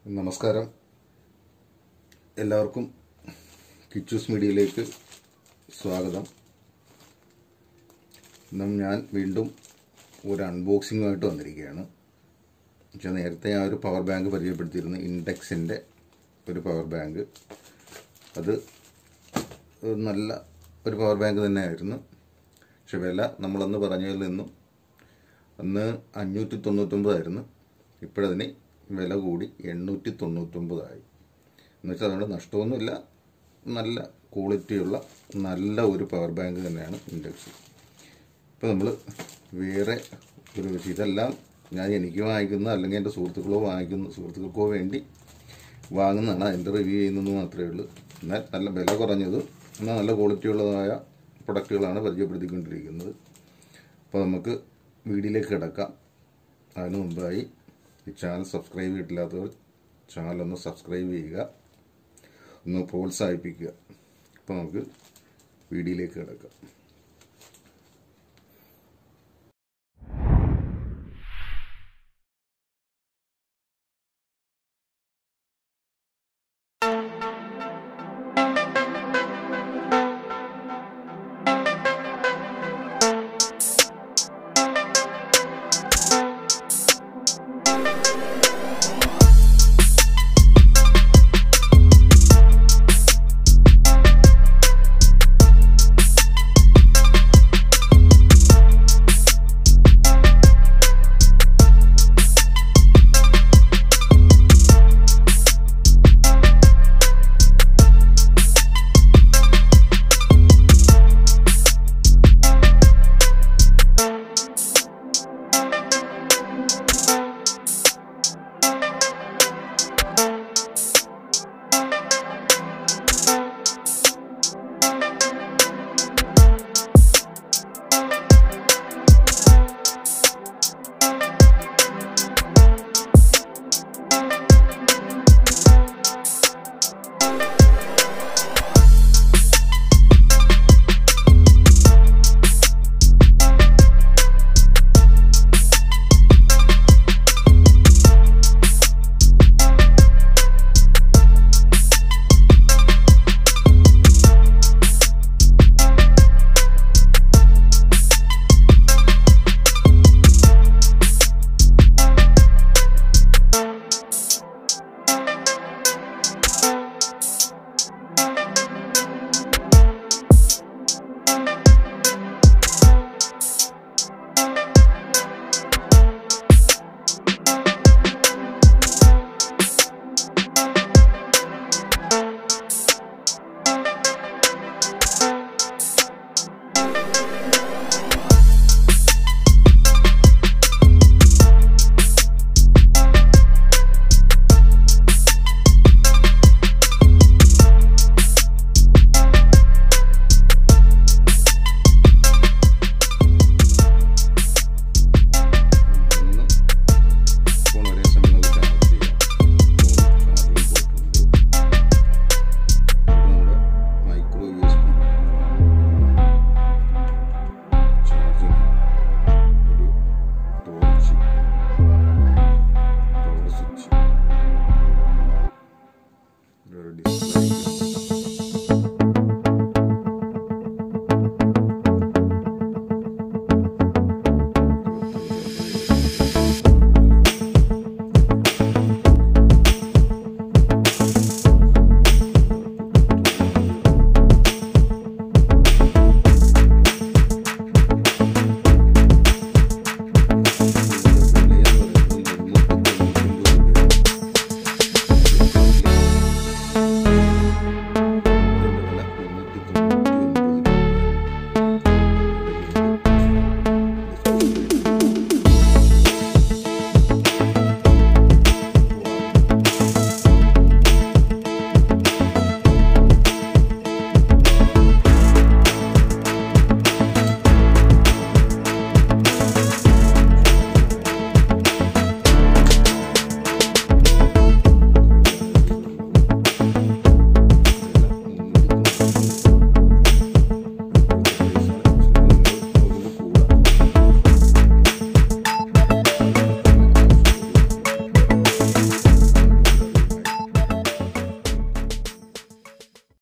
നമസ്കാരം എല്ലാവർക്കും കിച്ചൂസ് മീഡിയയിലേക്ക് സ്വാഗതം ഇന്നും ഞാൻ വീണ്ടും ഒരു അൺബോക്സിങ്ങുമായിട്ട് വന്നിരിക്കുകയാണ് പക്ഷേ നേരത്തെ ഞാൻ ഒരു പവർ ബാങ്ക് പരിചയപ്പെടുത്തിയിരുന്നു ഇൻഡെക്സിൻ്റെ ഒരു പവർ ബാങ്ക് അത് ഒരു നല്ല ഒരു പവർ ബാങ്ക് തന്നെയായിരുന്നു പക്ഷെ വില നമ്മളന്ന് പറഞ്ഞതിൽ നിന്നും അന്ന് അഞ്ഞൂറ്റി തൊണ്ണൂറ്റൊമ്പതായിരുന്നു ഇപ്പോഴതിന് വില കൂടി എണ്ണൂറ്റി തൊണ്ണൂറ്റൊമ്പതായി എന്നുവെച്ചാൽ അതുകൊണ്ട് നഷ്ടമൊന്നുമില്ല നല്ല ക്വാളിറ്റിയുള്ള നല്ല ഒരു പവർ ബാങ്ക് തന്നെയാണ് ഇൻഡെക്സ് ഇപ്പോൾ നമ്മൾ വേറെ ഒരു വിഷയം ഇതെല്ലാം ഞാൻ എനിക്ക് വാങ്ങിക്കുന്ന അല്ലെങ്കിൽ എൻ്റെ സുഹൃത്തുക്കളോ വാങ്ങിക്കുന്ന സുഹൃത്തുക്കൾക്കോ വേണ്ടി വാങ്ങുന്നതാണ് അതിൻ്റെ റിവ്യൂ ചെയ്യുന്നത് മാത്രമേ ഉള്ളൂ എന്നാൽ നല്ല വില കുറഞ്ഞതും എന്നാൽ നല്ല ക്വാളിറ്റി ഉള്ളതായ പ്രൊഡക്റ്റുകളാണ് പരിചയപ്പെടുത്തിക്കൊണ്ടിരിക്കുന്നത് അപ്പോൾ നമുക്ക് വീഡിയോയിലേക്ക് കിടക്കാം അതിനു മുമ്പായി ഈ ചാനൽ സബ്സ്ക്രൈബ് ചെയ്തിട്ടില്ലാത്തവർ ചാനൽ ഒന്ന് സബ്സ്ക്രൈബ് ചെയ്യുക ഒന്ന് പ്രോത്സാഹിപ്പിക്കുക അപ്പോൾ നമുക്ക് വീഡിയോയിലേക്ക് കിടക്കാം